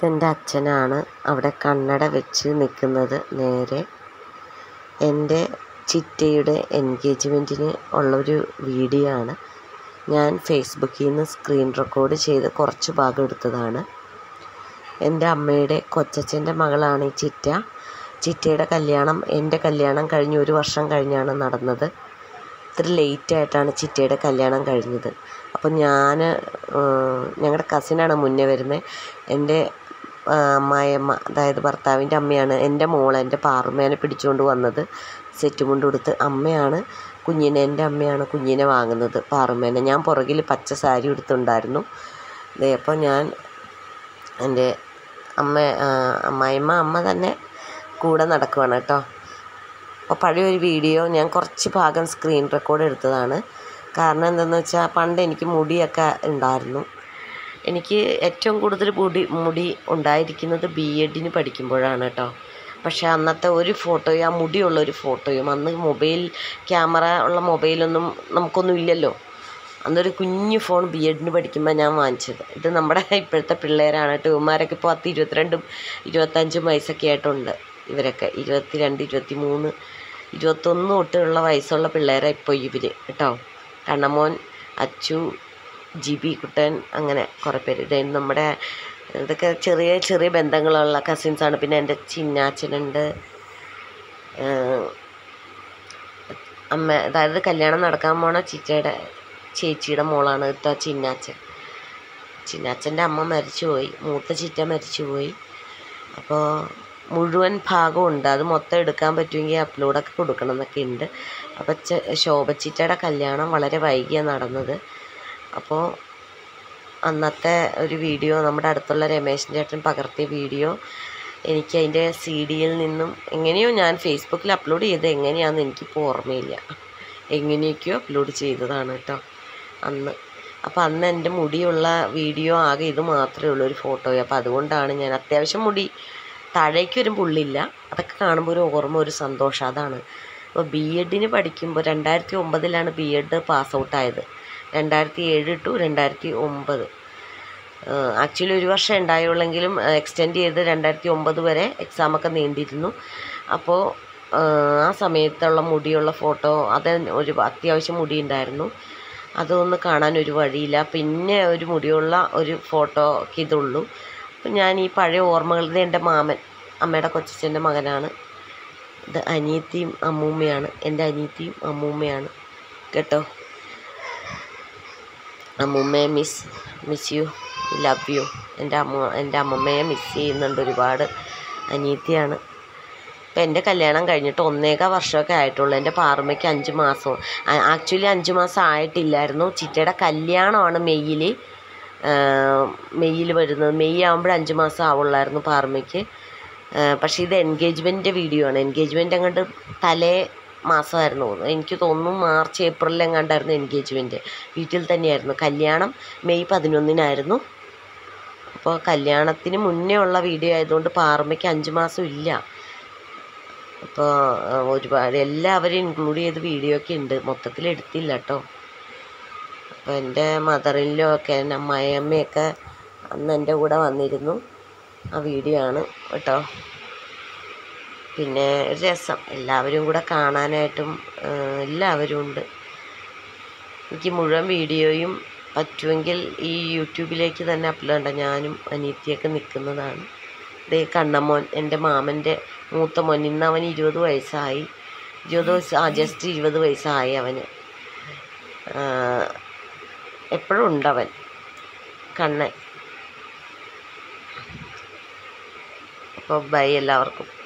ഇതെൻ്റെ അച്ഛനാണ് അവിടെ കണ്ണട വെച്ച് നിൽക്കുന്നത് നേരെ എൻ്റെ ചിറ്റയുടെ എൻഗേജ്മെൻറ്റിന് ഉള്ളൊരു വീഡിയോ ആണ് ഞാൻ ഫേസ്ബുക്കിൽ നിന്ന് സ്ക്രീൻ റെക്കോർഡ് ചെയ്ത് കുറച്ച് ഭാഗം എടുത്തതാണ് എൻ്റെ അമ്മയുടെ കൊച്ചച്ഛൻ്റെ മകളാണ് ഈ ചിറ്റ ചിറ്റയുടെ കല്യാണം എൻ്റെ കല്യാണം കഴിഞ്ഞ് ഒരു വർഷം കഴിഞ്ഞാണ് നടന്നത് ഇത്തിരി ലേറ്റായിട്ടാണ് ചിറ്റയുടെ കല്യാണം കഴിഞ്ഞത് അപ്പോൾ ഞാൻ ഞങ്ങളുടെ കസിനാണ് മുന്നേ വരുന്നത് എൻ്റെ അമ്മായിയമ്മ അതായത് ഭർത്താവിൻ്റെ അമ്മയാണ് എൻ്റെ മോൾ എൻ്റെ പാറുമേനെ പിടിച്ചുകൊണ്ട് വന്നത് സെറ്റ് മുണ്ട് കൊടുത്ത് അമ്മയാണ് കുഞ്ഞിനെ എൻ്റെ അമ്മയാണ് കുഞ്ഞിനെ വാങ്ങുന്നത് പാറുമേനെ ഞാൻ പുറകിൽ പച്ച സാരി ഉടുത്തുണ്ടായിരുന്നു ദേ അപ്പോൾ ഞാൻ എൻ്റെ അമ്മ അമ്മായിമ്മ അമ്മ തന്നെ കൂടെ നടക്കുവാണ് കേട്ടോ അപ്പോൾ പഴയൊരു വീഡിയോ ഞാൻ കുറച്ച് ഭാഗം സ്ക്രീൻ റെക്കോർഡ് എടുത്തതാണ് കാരണം എന്താണെന്ന് വെച്ചാൽ പണ്ട് എനിക്ക് മുടിയൊക്കെ ഉണ്ടായിരുന്നു എനിക്ക് ഏറ്റവും കൂടുതൽ മുടി മുടി ഉണ്ടായിരിക്കുന്നത് ബി എഡിന് പഠിക്കുമ്പോഴാണ് കേട്ടോ പക്ഷേ അന്നത്തെ ഒരു ഫോട്ടോയും ആ മുടിയുള്ള ഒരു ഫോട്ടോയും അന്ന് മൊബൈൽ ക്യാമറ ഉള്ള മൊബൈലൊന്നും നമുക്കൊന്നും ഇല്ലല്ലോ അന്നൊരു കുഞ്ഞു ഫോൺ ബി എഡിന് പഠിക്കുമ്പോൾ ഞാൻ വാങ്ങിച്ചത് ഇത് നമ്മുടെ ഇപ്പോഴത്തെ പിള്ളേരാണ് കേട്ടോ ഇവന്മാരൊക്കെ ഇപ്പോൾ പത്ത് ഇരുപത്തിരണ്ടും ഇരുപത്തഞ്ചും വയസ്സൊക്കെ ആയിട്ടുണ്ട് ഇവരൊക്കെ ഇരുപത്തി രണ്ട് ഇരുപത്തി മൂന്ന് ഇരുപത്തൊന്ന് തൊട്ടുള്ള വയസ്സുള്ള പിള്ളേരെ ഇപ്പോൾ ഇവർ കേട്ടോ കണ്ണമോൻ അച്ചു ജിബി കുട്ടൻ അങ്ങനെ കുറേ പേര് ഇത് നമ്മുടെ ഇതൊക്കെ ചെറിയ ചെറിയ ബന്ധങ്ങളുള്ള കസിൻസാണ് പിന്നെ എൻ്റെ ചിന്നാച്ചനുണ്ട് അമ്മ അതായത് കല്യാണം നടക്കാൻ പോണ ചിറ്റയുടെ ചേച്ചിയുടെ മോളാണ് കേട്ടോ ചിന്നാച്ചൻ ചിന്നാച്ചൻ്റെ അമ്മ മരിച്ചുപോയി മൂത്ത ചിറ്റ മരിച്ചുപോയി അപ്പോൾ മുഴുവൻ ഭാഗമുണ്ട് അത് മൊത്തം എടുക്കാൻ പറ്റുമെങ്കിൽ അപ്ലോഡൊക്കെ കൊടുക്കണം എന്നൊക്കെ ഉണ്ട് അപ്പോൾ ശോഭച്ചിറ്റയുടെ കല്യാണം വളരെ വൈകിയാണ് നടന്നത് അപ്പോൾ അന്നത്തെ ഒരു വീഡിയോ നമ്മുടെ അടുത്തുള്ള രമേശൻ ചേട്ടൻ പകർത്തിയ വീഡിയോ എനിക്ക് അതിൻ്റെ സി ഡിയിൽ നിന്നും എങ്ങനെയോ ഞാൻ ഫേസ്ബുക്കിൽ അപ്ലോഡ് ചെയ്ത് എങ്ങനെയാണെന്ന് എനിക്കിപ്പോൾ ഓർമ്മയില്ല എങ്ങനെയൊക്കെയോ അപ്ലോഡ് ചെയ്തതാണ് കേട്ടോ അന്ന് അപ്പോൾ അന്ന് എൻ്റെ മുടിയുള്ള വീഡിയോ ആകെ ഇത് മാത്രമേ ഉള്ളൂ ഒരു ഫോട്ടോ അപ്പോൾ അതുകൊണ്ടാണ് ഞാൻ അത്യാവശ്യം മുടി താഴേക്ക് വരും പുള്ളില്ല അതൊക്കെ കാണുമ്പോൾ ഒരു ഓർമ്മ ഒരു സന്തോഷം അതാണ് അപ്പോൾ ബി എഡിന് പഠിക്കുമ്പോൾ രണ്ടായിരത്തി ഒമ്പതിലാണ് ബി എഡ് പാസ് ഔട്ടായത് രണ്ടായിരത്തി ഏഴ് ടു രണ്ടായിരത്തി ഒമ്പത് ആക്ച്വലി ഒരു വർഷം ഉണ്ടായുള്ളെങ്കിലും എക്സ്റ്റെൻഡ് ചെയ്ത് രണ്ടായിരത്തി ഒമ്പത് വരെ എക്സാമൊക്കെ നീണ്ടിരുന്നു അപ്പോൾ ആ സമയത്തുള്ള മുടിയുള്ള ഫോട്ടോ അത് ഒരു അത്യാവശ്യം മുടി ഉണ്ടായിരുന്നു അതൊന്ന് കാണാൻ ഒരു വഴിയില്ല പിന്നെ ഒരു മുടിയുള്ള ഒരു ഫോട്ടോക്ക് ഇതുള്ളൂ അപ്പം ഞാൻ ഈ പഴയ ഓർമ്മകൾ ഇത് എൻ്റെ മാമൻ അമ്മയുടെ കൊച്ചച്ഛൻ്റെ മകനാണ് ഇത് അനിയത്തിയും അമ്മൂമ്മയാണ് എൻ്റെ അനിയത്തിയും അമ്മൂമ്മയാണ് കേട്ടോ അമ്മൂമ്മയെ miss miss you love you എൻ്റെ അമ്മ എൻ്റെ അമ്മമ്മയെ മിസ് ചെയ്യുന്നുണ്ട് ഒരുപാട് അനിയത്തിയാണ് ഇപ്പം എൻ്റെ കല്യാണം കഴിഞ്ഞിട്ട് ഒന്നേകാൽ വർഷമൊക്കെ ആയിട്ടുള്ളൂ എൻ്റെ പാറുമ്മയ്ക്ക് അഞ്ച് മാസം ആക്ച്വലി അഞ്ച് മാസം ആയിട്ടില്ലായിരുന്നു ചിറ്റയുടെ കല്യാണമാണ് മെയ്യിൽ മെയ്യിൽ വരുന്നത് മെയ് ആകുമ്പോൾ അഞ്ച് മാസം ആവുള്ളായിരുന്നു പാറുമ്മയ്ക്ക് പക്ഷേ ഇത് എൻഗേജ്മെൻറ്റിൻ്റെ വീഡിയോ ആണ് എൻഗേജ്മെൻറ്റ് അങ്ങോട്ട് തലേ മാസമായിരുന്നു എനിക്ക് തോന്നുന്നു മാർച്ച് ഏപ്രിലിൽ എങ്ങാണ്ടായിരുന്നു എൻഗേജ്മെൻറ്റ് വീട്ടിൽ തന്നെയായിരുന്നു കല്യാണം മെയ് പതിനൊന്നിനായിരുന്നു അപ്പോൾ കല്യാണത്തിന് മുന്നേ ഉള്ള വീഡിയോ ആയതുകൊണ്ട് പാറമ്മയ്ക്ക് അഞ്ച് മാസം ഇല്ല അപ്പോൾ ഒരുപാട് എല്ലാവരും ഇൻക്ലൂഡ് ചെയ്ത് വീഡിയോ ഒക്കെ ഉണ്ട് മൊത്തത്തിൽ എടുത്തില്ല കേട്ടോ അപ്പോൾ എൻ്റെ മദറിലോ ഒക്കെ എൻ്റെ അമ്മായിയമ്മയൊക്കെ അന്ന് എൻ്റെ കൂടെ വന്നിരുന്നു ആ വീഡിയോ ആണ് കേട്ടോ പിന്നെ ഒരു രസം എല്ലാവരും കൂടെ കാണാനായിട്ടും എല്ലാവരും ഉണ്ട് എനിക്ക് മുഴുവൻ വീഡിയോയും പറ്റുമെങ്കിൽ ഈ യൂട്യൂബിലേക്ക് തന്നെ അപ്ലോഡ് ഉണ്ട് ഞാനും അനിയത്തിയൊക്കെ നിൽക്കുന്നതാണ് ദേ കണ്ണമോൻ എൻ്റെ മാമൻ്റെ മൂത്ത മോൻ ഇന്ന് അവന് ഇരുപത് വയസ്സായി ഇരുപത് വയസ്സ് ആ ജസ്റ്റ് ഇരുപത് വയസ്സായി അവന് എപ്പോഴും ഉണ്ടവൻ കണ്ണൻ അപ്പോൾ ബൈ എല്ലാവർക്കും